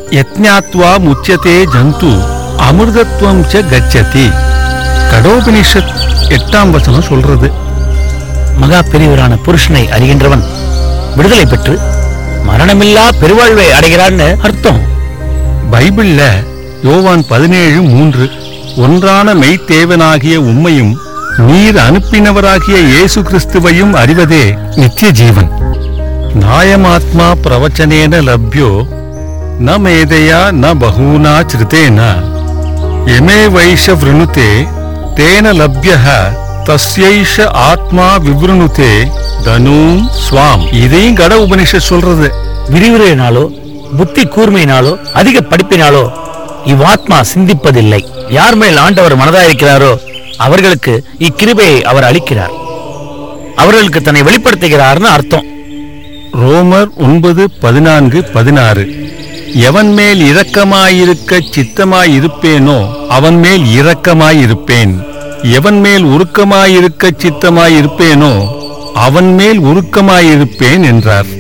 யத்ஞாத்வா முச்சியதே ஜந்து அமிர்தத்வம் ச கச்சதி கடோபனிஷத் எட்டாம் வசனம் சொல்றது மகா பெரியவரான புருஷனை அறிகின்றவன் விடுதலை பெற்று மரணமில்லா பெருவாழ்வை அடைகிறான்னு அர்த்தம் பைபிள்ல யோவான் பதினேழு மூன்று ஒன்றான மெய்த்தேவனாகிய உம்மையும் நீர் அனுப்பினவராகிய இயேசு கிறிஸ்துவையும் அறிவதே நித்திய ஜீவன் நாயமாத்மா பிரவச்சனேன லப்யோ ந மேதையா ந பகூனா சிருதேன எமே வைஷ விருணுதே தேன லப்யः தஸ்யைஷ ஆத்மா விவ்ருணுதே தனூம் ஸ்வாம் இதையும் கட உபனிஷத் சொல்றது விரிவுரையினாலோ புத்தி கூர்மையினாலோ அதிக படிப்பினாலோ இவ்வாத்மா சிந்திப்பதில்லை யார் மேல் ஆண்டவர் மனதாயிருக்கிறாரோ அவர்களுக்கு இக்கிருபையை அவர் அளிக்கிறார் அவர்களுக்கு தன்னை வெளிப்படுத்துகிறார்னு அர்த்தம் ரோமர் ஒன்பது பதினான்கு பதினாறு எவன் மேல் இரக்கமாயிருக்க சித்தமாயிருப்பேனோ அவன் மேல் இரக்கமாயிருப்பேன் எவன் மேல் உருக்கமாயிருக்க சித்தமாயிருப்பேனோ அவன் மேல் உருக்கமாயிருப்பேன் என்றார்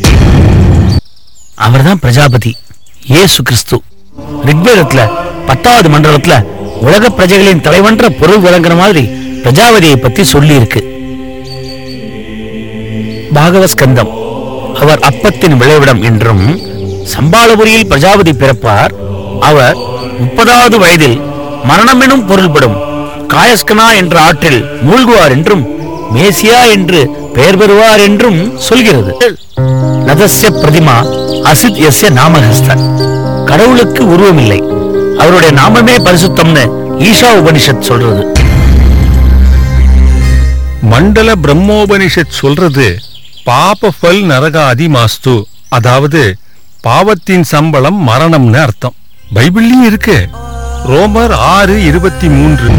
அவர்தான் பிரஜாபதி இயேசு கிறிஸ்து ரிக்வேதத்துல பத்தாவது மண்டலத்துல உலக பிரஜைகளின் தலைவன்ற பொருள் விளங்குற மாதிரி பிரஜாபதியை பத்தி சொல்லி இருக்கு பாகவஸ்கந்தம் அவர் அப்பத்தின் விளைவிடம் என்றும் சம்பாளபுரியில் பிரஜாபதி பிறப்பார் அவர் முப்பதாவது வயதில் மரணமெனும் பொருள்படும் காயஸ்கனா என்ற ஆற்றில் மூழ்குவார் என்றும் மேசியா என்று பெயர் பெறுவார் என்றும் சொல்கிறது நதஸ்ய பிரதிமா அசித் எஸ்ய நாமஹஸ்த கடவுளுக்கு உருவமில்லை அவருடைய நாமமே பரிசுத்தம்னு ஈஷா உபனிஷத் சொல்றது மண்டல பிரம்மோபனிஷத் சொல்றது பாப ஃபல் நரகாதி மாஸ்து அதாவது பாவத்தின் சம்பளம் மரணம்னு அர்த்தம் பைபிள்லயும் இருக்கு ரோமர் ஆறு இருபத்தி மூன்று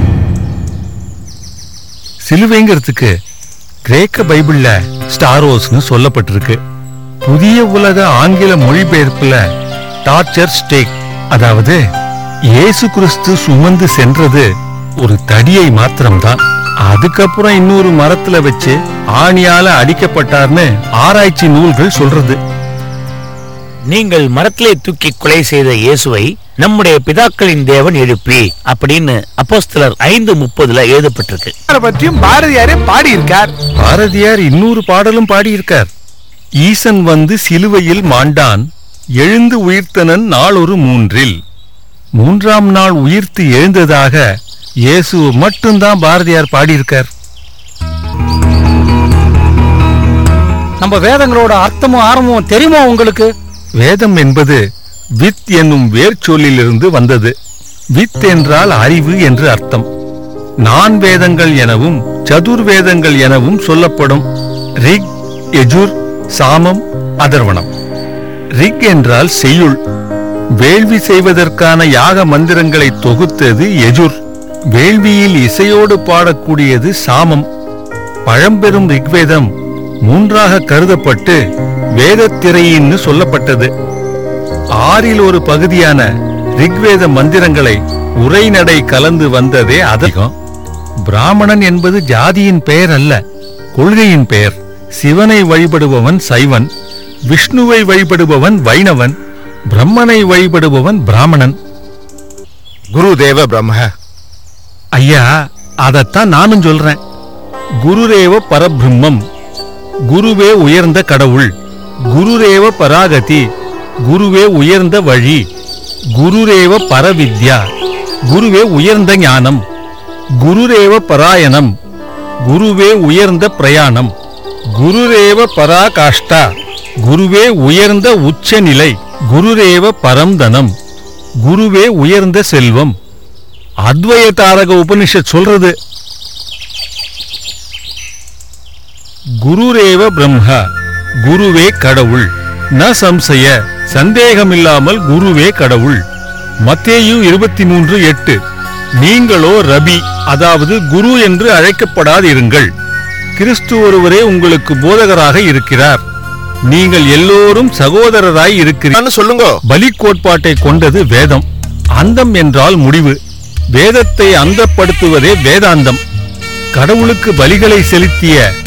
சிலுவைங்கிறதுக்கு கிரேக்க பைபிள்ல ஸ்டாரோஸ்னு சொல்லப்பட்டிருக்கு புதிய உலக ஆங்கில மொழிபெயர்ப்புல டார்ச்சர் ஸ்டேக் அதாவது இயேசு கிறிஸ்து சுமந்து சென்றது ஒரு தடியை மாத்திரம்தான் அதுக்கப்புறம் இன்னொரு மரத்துல வச்சு ஆணியால அடிக்கப்பட்டார்னு ஆராய்ச்சி நூல்கள் சொல்றது நீங்கள் மரத்திலே தூக்கி கொலை செய்த இயேசுவை நம்முடைய பிதாக்களின் தேவன் எழுப்பி அப்படின்னு அப்போஸ்தலர் ஐந்து முப்பதுல எழுதப்பட்டிருக்கு அதை பற்றியும் பாரதியாரே பாடியிருக்கார் பாரதியார் இன்னொரு பாடலும் பாடியிருக்கார் ஈசன் வந்து சிலுவையில் மாண்டான் எழுந்து உயிர்த்தனன் நாளொரு மூன்றில் மூன்றாம் நாள் உயிர்த்து எழுந்ததாக இயேசு மட்டும்தான் பாரதியார் பாடியிருக்கார் நம்ம வேதங்களோட அர்த்தமும் ஆரம்பமும் தெரியுமா உங்களுக்கு வேதம் என்பது வித் என்னும் வேர்ச்சொல்லிலிருந்து வந்தது வித் என்றால் அறிவு என்று அர்த்தம் நான் வேதங்கள் எனவும் சதுர் வேதங்கள் எனவும் சொல்லப்படும் ரிக் எஜுர் சாமம் அதர்வணம் ரிக் என்றால் செய்யுள் வேள்வி செய்வதற்கான யாக மந்திரங்களை தொகுத்தது எஜுர் வேள்வியில் இசையோடு பாடக்கூடியது சாமம் பழம்பெரும் ரிக்வேதம் மூன்றாக கருதப்பட்டு வேதத்திரையின்னு சொல்லப்பட்டது ஆறில் ஒரு பகுதியான ரிக்வேத மந்திரங்களை உரைநடை கலந்து வந்ததே அதிகம் பிராமணன் என்பது ஜாதியின் பெயர் அல்ல கொள்கையின் பெயர் சிவனை வழிபடுபவன் சைவன் விஷ்ணுவை வழிபடுபவன் வைணவன் பிரம்மனை வழிபடுபவன் பிராமணன் குருதேவ பிரம்ம ஐயா அதத்தான் நானும் சொல்றேன் குருரேவ பரபிரம்மம் குருவே உயர்ந்த கடவுள் குருரேவ பராகதி குருவே உயர்ந்த வழி குருரேவ பரவித்யா குருவே உயர்ந்த ஞானம் குருரேவ பராயணம் குருவே உயர்ந்த பிரயாணம் குருரேவ பராகாஷ்டா குருவே உயர்ந்த உச்ச நிலை குருரேவ பரம்தனம் குருவே உயர்ந்த செல்வம் அத்வய தாரக உபனிஷத் சொல்றது குருரேவ பிரம்ம குருவே கடவுள் ந சம்சய சந்தேகமில்லாமல் குருவே கடவுள் மத்தேயு இருபத்தி மூன்று எட்டு நீங்களோ ரபி அதாவது குரு என்று அழைக்கப்படாதிருங்கள் கிறிஸ்து ஒருவரே உங்களுக்கு போதகராக இருக்கிறார் நீங்கள் எல்லோரும் சகோதரராய் இருக்கிறீர்கள் சொல்லுங்க பலி கோட்பாட்டை கொண்டது வேதம் அந்தம் என்றால் முடிவு வேதத்தை அந்தப்படுத்துவதே வேதாந்தம் கடவுளுக்கு பலிகளை செலுத்திய